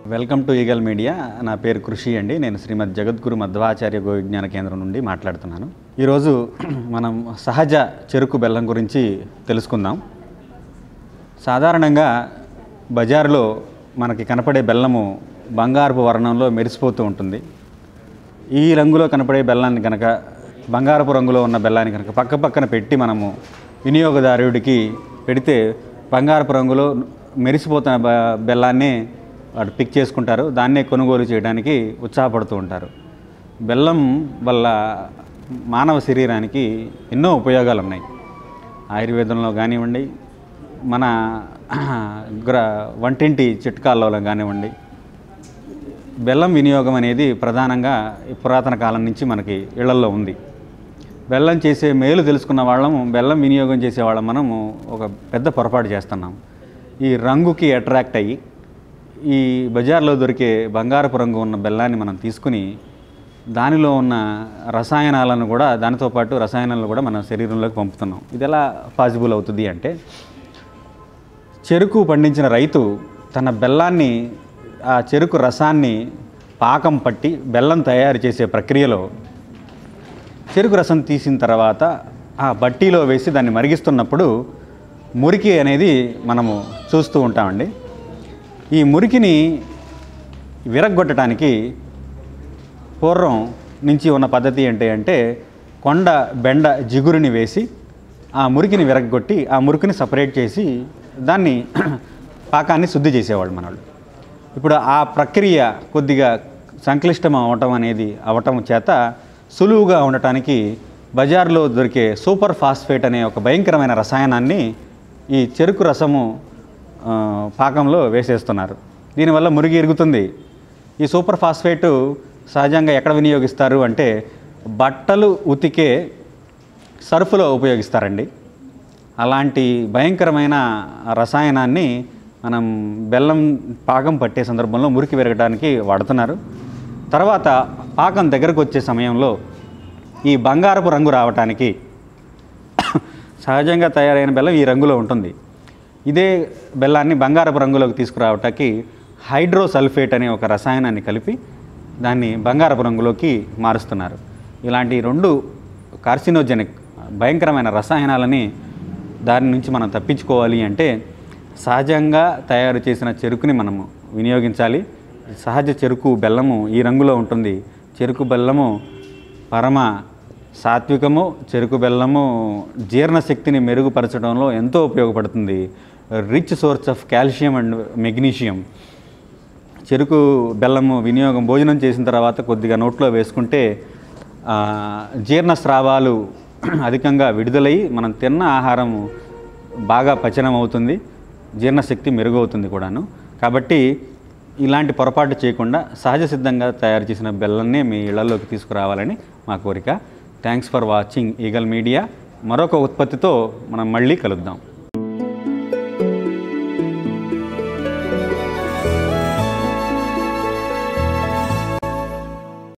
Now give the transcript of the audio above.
welcome to eagle media నా పేరు కృషి అండి నేను శ్రీమద్ జగద్గురు మధ్వాచార్య గో విజ్ఞాన కేంద్రం నుండి మాట్లాడుతున్నాను ఈరోజు మనం సహజ చెరుకు బెల్లం గురించి తెలుసుకుందాం సాధారణంగా బజారులో మనకి కనపడే బెల్లము బంగారపు వర్ణంలో మెరిసిపోతూ ఉంటుంది ఈ రంగులో కనపడే బెల్లాన్ని కనుక బంగారపు రంగులో ఉన్న బెల్లాన్ని కనుక పక్క పక్కన పెట్టి మనము వినియోగదారుడికి పెడితే బంగారపు రంగులో మెరిసిపోతున్న బ- బెల్లాన్ని వాడు పిక్ చేసుకుంటారు దాన్నే కొనుగోలు చేయడానికి ఉత్సాహపడుతూ ఉంటారు బెల్లం వల్ల మానవ శరీరానికి ఎన్నో ఉపయోగాలు ఉన్నాయి ఆయుర్వేదంలో కానివ్వండి మన గ్ర వంటింటి చిట్కాల్లో కానివ్వండి బెల్లం వినియోగం అనేది ప్రధానంగా ఈ పురాతన కాలం నుంచి మనకి ఇళ్లల్లో ఉంది బెల్లం చేసే మేలు తెలుసుకున్న వాళ్ళము బెల్లం వినియోగం చేసే వాళ్ళం మనము ఒక పెద్ద పొరపాటు చేస్తున్నాం ఈ రంగుకి అట్రాక్ట్ అయ్యి ఈ బజార్లో దొరికే బంగారపు రంగు ఉన్న బెల్లాన్ని మనం తీసుకుని దానిలో ఉన్న రసాయనాలను కూడా దానితో పాటు రసాయనాలను కూడా మన శరీరంలోకి పంపుతున్నాం ఇది ఎలా పాసిబుల్ అవుతుంది అంటే చెరుకు పండించిన రైతు తన బెల్లాన్ని ఆ చెరుకు రసాన్ని పాకం పట్టి బెల్లం తయారు చేసే ప్రక్రియలో చెరుకు రసం తీసిన తర్వాత ఆ బట్టీలో వేసి దాన్ని మరిగిస్తున్నప్పుడు మురికి అనేది మనము చూస్తూ ఉంటామండి ఈ మురికిని విరగ్గొట్టడానికి పూర్వం నుంచి ఉన్న పద్ధతి ఏంటి అంటే కొండ బెండ జిగురుని వేసి ఆ మురికిని విరగ్గొట్టి ఆ మురికిని సపరేట్ చేసి దాన్ని పాకాన్ని శుద్ధి చేసేవాళ్ళు మనవాళ్ళు ఇప్పుడు ఆ ప్రక్రియ కొద్దిగా సంక్లిష్టం అవటం అనేది అవటం చేత సులువుగా ఉండటానికి బజార్లో దొరికే సూపర్ ఫాస్ఫేట్ అనే ఒక భయంకరమైన రసాయనాన్ని ఈ చెరుకు రసము ఆ, పాకంలో వేసేస్తున్నారు దీనివల్ల మురిగి ఎరుగుతుంది ఈ సూపర్ ఫాస్ఫేటు సహజంగా ఎక్కడ వినియోగిస్తారు అంటే బట్టలు ఉతికే సర్ఫులో ఉపయోగిస్తారండి అలాంటి భయంకరమైన రసాయనాన్ని మనం బెల్లం పాకం పట్టే సందర్భంలో మురికి విరగడానికి వాడుతున్నారు తర్వాత పాకం దగ్గరకు వచ్చే సమయంలో ఈ బంగారపు రంగు రావటానికి సహజంగా తయారైన బెల్లం ఈ రంగులో ఉంటుంది ఇదే బెల్లాన్ని బంగారపు రంగులోకి తీసుకురావటానికి హైడ్రోసల్ఫేట్ అనే ఒక రసాయనాన్ని కలిపి దాన్ని బంగారపు రంగులోకి మారుస్తున్నారు ఇలాంటి రెండు కార్సినోజెనిక్ భయంకరమైన రసాయనాలని దాని నుంచి మనం తప్పించుకోవాలి అంటే సహజంగా తయారు చేసిన చెరుకుని మనము వినియోగించాలి సహజ చెరుకు బెల్లము ఈ రంగులో ఉంటుంది చెరుకు బెల్లము పరమ సాత్వికము చెరుకు బెల్లము జీర్ణశక్తిని మెరుగుపరచడంలో ఎంతో ఉపయోగపడుతుంది rich source of calcium and magnesium చెరుకు బెల్లము వినియోగం భోజనం చేసిన తర్వాత కొద్దిగా నోట్లో వేసుకుంటే ఆ, జీర్ణస్రావాలు అధికంగా విడుదలై మనం తిన్న ఆహారం బాగా పచనం అవుతుంది జీర్ణశక్తి మెరుగవుతుంది కూడాను కాబట్టి ఇలాంటి పొరపాటు చేయకుండా సహజ సిద్ధంగా తయారు చేసిన బెల్లాన్నే మీ ఇళ్లలోకి తీసుకురావాలని మా కోరిక thanks for watching Eagle Media మరొక ఉత్పత్తితో మనం మళ్ళీ కలుద్దాం